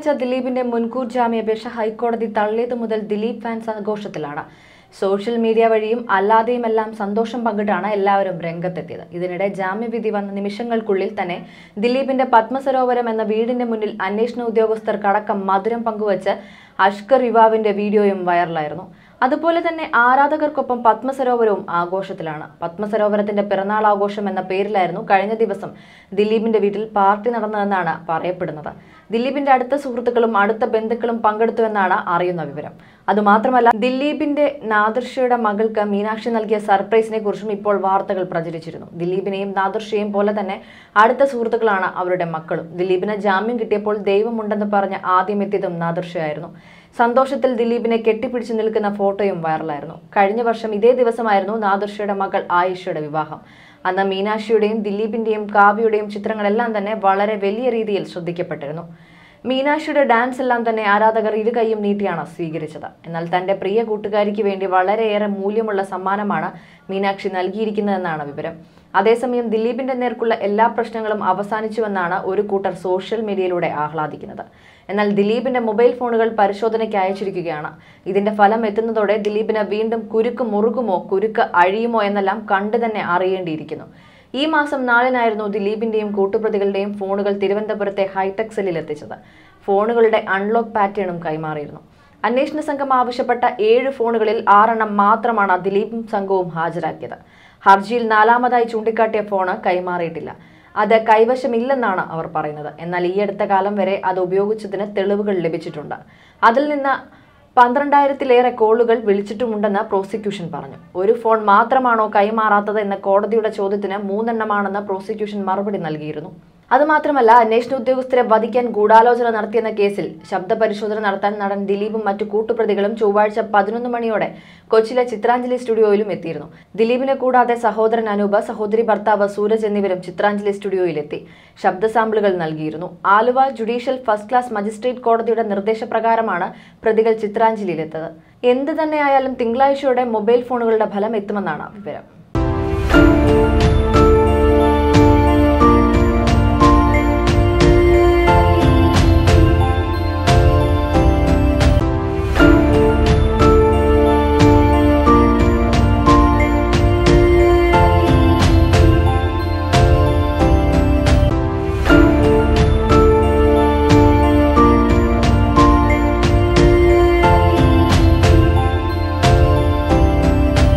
തിങ്കളാഴ്ച ദിലീപിന്റെ മുൻകൂർ ജാമ്യാപേക്ഷ ഹൈക്കോടതി തള്ളിയത് മുതൽ ദിലീപ് ഫാൻസ് ആഘോഷത്തിലാണ് സോഷ്യൽ മീഡിയ വഴിയും അല്ലാതെയുമെല്ലാം സന്തോഷം പങ്കിട്ടാണ് എല്ലാവരും രംഗത്തെത്തിയത് ഇതിനിടെ ജാമ്യവിധി വന്ന നിമിഷങ്ങൾക്കുള്ളിൽ തന്നെ ദിലീപിന്റെ പത്മസരോവരം എന്ന വീടിന്റെ മുന്നിൽ അന്വേഷണ ഉദ്യോഗസ്ഥർക്കടക്കം മധുരം പങ്കുവച്ച് അഷ്കർ യുവാവിന്റെ വീഡിയോയും വൈറലായിരുന്നു അതുപോലെ തന്നെ ആരാധകർക്കൊപ്പം പത്മസരോവരവും ആഘോഷത്തിലാണ് പത്മസരോവരത്തിന്റെ പിറന്നാൾ ആഘോഷം എന്ന പേരിലായിരുന്നു കഴിഞ്ഞ ദിവസം ദിലീപിന്റെ വീട്ടിൽ പാർട്ടി നടന്നതെന്നാണ് പറയപ്പെടുന്നത് ദിലീപിന്റെ അടുത്ത സുഹൃത്തുക്കളും അടുത്ത ബന്ധുക്കളും പങ്കെടുത്തുവെന്നാണ് അറിയുന്ന വിവരം അതുമാത്രമല്ല ദിലീപിന്റെ നാദർഷയുടെ മകൾക്ക് മീനാക്ഷി നൽകിയ സർപ്രൈസിനെ കുറിച്ചും ഇപ്പോൾ വാർത്തകൾ പ്രചരിച്ചിരുന്നു ദിലീപിനെയും നാദർഷയെയും പോലെ തന്നെ അടുത്ത സുഹൃത്തുക്കളാണ് അവരുടെ മക്കളും ദിലീപിന് ജാമ്യം കിട്ടിയപ്പോൾ ദൈവമുണ്ടെന്ന് പറഞ്ഞ് ആദ്യം എത്തിയതും നാദർഷയായിരുന്നു സന്തോഷത്തിൽ ദിലീപിനെ കെട്ടിപ്പിടിച്ചു നിൽക്കുന്ന ഫോട്ടോയും വൈറലായിരുന്നു കഴിഞ്ഞ വർഷം ഇതേ ദിവസമായിരുന്നു നാദർഷയുടെ മകൾ ആയിഷയുടെ വിവാഹം അന്ന് മീനാക്ഷിയുടെയും ദിലീപിന്റെയും കാവ്യയുടെയും ചിത്രങ്ങളെല്ലാം തന്നെ വളരെ വലിയ രീതിയിൽ ശ്രദ്ധിക്കപ്പെട്ടിരുന്നു മീനാക്ഷിയുടെ ഡാൻസ് എല്ലാം തന്നെ ആരാധകർ ഇരു കൈയും നീട്ടിയാണ് സ്വീകരിച്ചത് എന്നാൽ തന്റെ പ്രിയ കൂട്ടുകാരിക്ക് വേണ്ടി വളരെയേറെ മൂല്യമുള്ള സമ്മാനമാണ് മീനാക്ഷി നൽകിയിരിക്കുന്നതെന്നാണ് വിവരം അതേസമയം ദിലീപിന്റെ നേർക്കുള്ള എല്ലാ പ്രശ്നങ്ങളും അവസാനിച്ചുവെന്നാണ് ഒരു കൂട്ടർ സോഷ്യൽ മീഡിയയിലൂടെ ആഹ്ലാദിക്കുന്നത് എന്നാൽ ദിലീപിന്റെ മൊബൈൽ ഫോണുകൾ പരിശോധനയ്ക്ക് അയച്ചിരിക്കുകയാണ് ഇതിന്റെ ഫലം എത്തുന്നതോടെ ദിലീപിന് വീണ്ടും കുരുക്ക് മുറുകുമോ കുരുക്ക് അഴിയുമോ എന്നെല്ലാം കണ്ടു തന്നെ അറിയേണ്ടിയിരിക്കുന്നു ഈ മാസം നാലിനായിരുന്നു ദിലീപിന്റെയും കൂട്ടുപ്രതികളുടെയും ഫോണുകൾ തിരുവനന്തപുരത്തെ ഹൈടെക് സെല്ലിൽ എത്തിച്ചത് ഫോണുകളുടെ അൺലോക്ക് പാറ്റേണും കൈമാറിയിരുന്നു അന്വേഷണ സംഘം ആവശ്യപ്പെട്ട ഏഴ് ഫോണുകളിൽ ആറെണ്ണം മാത്രമാണ് ദിലീപും സംഘവും ഹാജരാക്കിയത് ഹർജിയിൽ നാലാമതായി ചൂണ്ടിക്കാട്ടിയ ഫോണ് കൈമാറിയിട്ടില്ല അത് കൈവശമില്ലെന്നാണ് അവർ പറയുന്നത് എന്നാൽ ഈ അടുത്ത കാലം വരെ അത് ഉപയോഗിച്ചതിന് തെളിവുകൾ ലഭിച്ചിട്ടുണ്ട് അതിൽ നിന്ന് പന്ത്രണ്ടായിരത്തിലേറെ കോളുകൾ വിളിച്ചിട്ടുമുണ്ടെന്ന് പ്രോസിക്യൂഷൻ പറഞ്ഞു ഒരു ഫോൺ മാത്രമാണോ കൈമാറാത്തത് എന്ന കോടതിയുടെ ചോദ്യത്തിന് മൂന്നെണ്ണമാണെന്ന് പ്രോസിക്യൂഷൻ മറുപടി നൽകിയിരുന്നു അതുമാത്രമല്ല അന്വേഷണ ഉദ്യോഗസ്ഥരെ വധിക്കാൻ ഗൂഢാലോചന നടത്തിയെന്ന കേസിൽ ശബ്ദ പരിശോധന നടത്താൻ നടൻ ദിലീപും മറ്റു കൂട്ടുപ്രതികളും ചൊവ്വാഴ്ച പതിനൊന്ന് മണിയോടെ കൊച്ചിയിലെ ചിത്രാഞ്ജലി സ്റ്റുഡിയോയിലും എത്തിയിരുന്നു ദിലീപിനെ കൂടാതെ സഹോദരൻ അനൂപ് സഹോദരി ഭർത്താവ് സൂരജ് എന്നിവരും ചിത്രാഞ്ജലി സ്റ്റുഡിയോയിലെത്തി ശബ്ദ സാമ്പിളുകൾ നൽകിയിരുന്നു Aluva judicial first class magistrate കോടതിയുടെ നിർദ്ദേശപ്രകാരമാണ് പ്രതികൾ ചിത്രാഞ്ജലിയിലെത്തത് എന്ത് തന്നെയായാലും തിങ്കളാഴ്ചയോടെ മൊബൈൽ ഫോണുകളുടെ ഫലം എത്തുമെന്നാണ് വിവരം